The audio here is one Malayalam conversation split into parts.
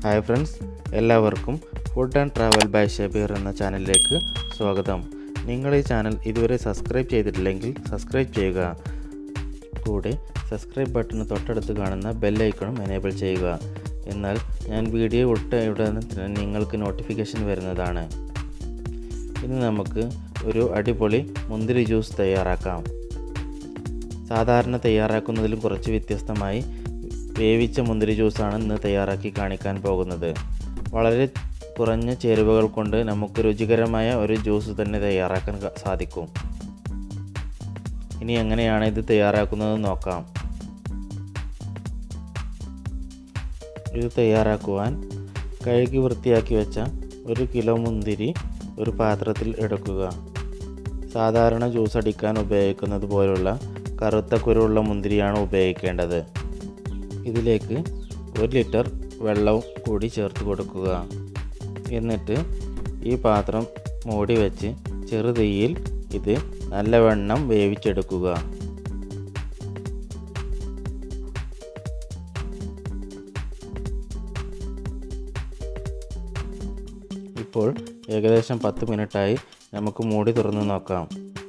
ഹായ് ഫ്രണ്ട്സ് എല്ലാവർക്കും food and travel by Shabeer എന്ന ചാനലിലേക്ക് സ്വാഗതം നിങ്ങൾ ഈ ചാനൽ ഇതുവരെ സബ്സ്ക്രൈബ് ചെയ്തിട്ടില്ലെങ്കിൽ സബ്സ്ക്രൈബ് ചെയ്യുക കൂടെ സബ്സ്ക്രൈബ് ബട്ടണ് തൊട്ടടുത്ത് കാണുന്ന ബെല്ലൈക്കണും എനേബിൾ ചെയ്യുക എന്നാൽ ഞാൻ വീഡിയോ ഇട്ട ഉടനെ തന്നെ നിങ്ങൾക്ക് നോട്ടിഫിക്കേഷൻ വരുന്നതാണ് ഇന്ന് നമുക്ക് ഒരു അടിപൊളി മുന്തിരി ജ്യൂസ് തയ്യാറാക്കാം സാധാരണ തയ്യാറാക്കുന്നതിലും കുറച്ച് വ്യത്യസ്തമായി വേവിച്ച മുന്തിരി ജ്യൂസാണ് ഇന്ന് തയ്യാറാക്കി കാണിക്കാൻ പോകുന്നത് വളരെ കുറഞ്ഞ ചേരുവകൾ കൊണ്ട് നമുക്ക് രുചികരമായ ഒരു ജ്യൂസ് തന്നെ തയ്യാറാക്കാൻ ക- സാധിക്കും ഇനി എങ്ങനെയാണ് ഇത് തയ്യാറാക്കുന്നത് നോക്കാം ഇത് തയ്യാറാക്കുവാൻ കഴുകി വൃത്തിയാക്കി വെച്ച ഒരു കിലോ മുന്തിരി ഒരു പാത്രത്തിൽ എടുക്കുക സാധാരണ ജ്യൂസ് അടിക്കാൻ ഉപയോഗിക്കുന്നത് പോലുള്ള കറുത്ത കുരുള്ള മുന്തിരിയാണ് ഉപയോഗിക്കേണ്ടത് ഇതിലേക്ക് ഒരു ലിറ്റർ വെള്ളവും കൂടി ചേർത്ത് കൊടുക്കുക എന്നിട്ട് ഈ പാത്രം മൂടി വെച്ച് ചെറുതീയിൽ ഇത് നല്ലവണ്ണം വേവിച്ചെടുക്കുക ഇപ്പോൾ ഏകദേശം പത്ത് മിനിറ്റായി നമുക്ക് മൂടി തുറന്ന് നോക്കാം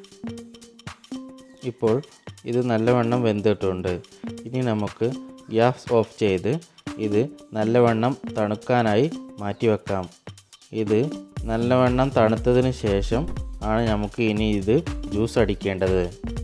ഇപ്പോൾ ഇത് നല്ലവണ്ണം വെന്തിട്ടുണ്ട് ഇനി നമുക്ക് ഗ്യാസ് ഓഫ് ചെയ്ത് ഇത് നല്ലവണ്ണം തണുക്കാനായി മാറ്റി വെക്കാം ഇത് നല്ലവണ്ണം തണുത്തതിന് ശേഷം ആണ് നമുക്ക് ഇനി ഇത് ജ്യൂസ് അടിക്കേണ്ടത്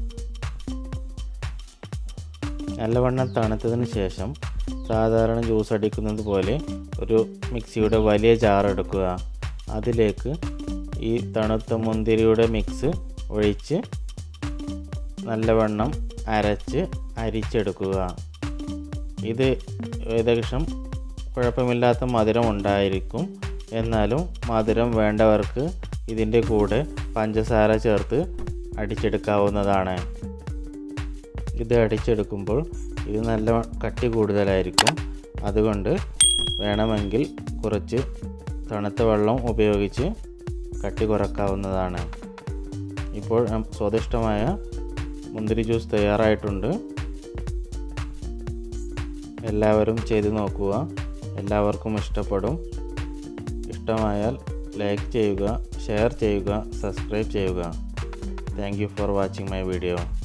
നല്ലവണ്ണം തണുത്തതിന് ശേഷം സാധാരണ ജ്യൂസ് അടിക്കുന്നത് പോലെ ഒരു മിക്സിയുടെ വലിയ ജാർ എടുക്കുക അതിലേക്ക് ഈ തണുത്ത മുന്തിരിയുടെ മിക്സ് ഒഴിച്ച് നല്ലവണ്ണം അരച്ച് അരിച്ചെടുക്കുക ഇത് ഏകദേശം കുഴപ്പമില്ലാത്ത മധുരം ഉണ്ടായിരിക്കും എന്നാലും മധുരം വേണ്ടവർക്ക് ഇതിൻ്റെ കൂടെ പഞ്ചസാര ചേർത്ത് അടിച്ചെടുക്കാവുന്നതാണ് ഇത് അടിച്ചെടുക്കുമ്പോൾ ഇത് നല്ല കട്ടി കൂടുതലായിരിക്കും അതുകൊണ്ട് വേണമെങ്കിൽ കുറച്ച് തണുത്ത വെള്ളം ഉപയോഗിച്ച് കട്ടി കുറക്കാവുന്നതാണ് ഇപ്പോൾ നം- സ്വാദിഷ്ടമായ മുന്തിരി ജ്യൂസ് തയ്യാറായിട്ടുണ്ട് എല്ലാവരും ചെയ്ത് നോക്കുക എല്ലാവർക്കും ഇഷ്ടപ്പെടും ഇഷ്ടമായാൽ ലൈക്ക് ചെയ്യുക ഷെയർ ചെയ്യുക സബ്സ്ക്രൈബ് ചെയ്യുക thank you for watching my video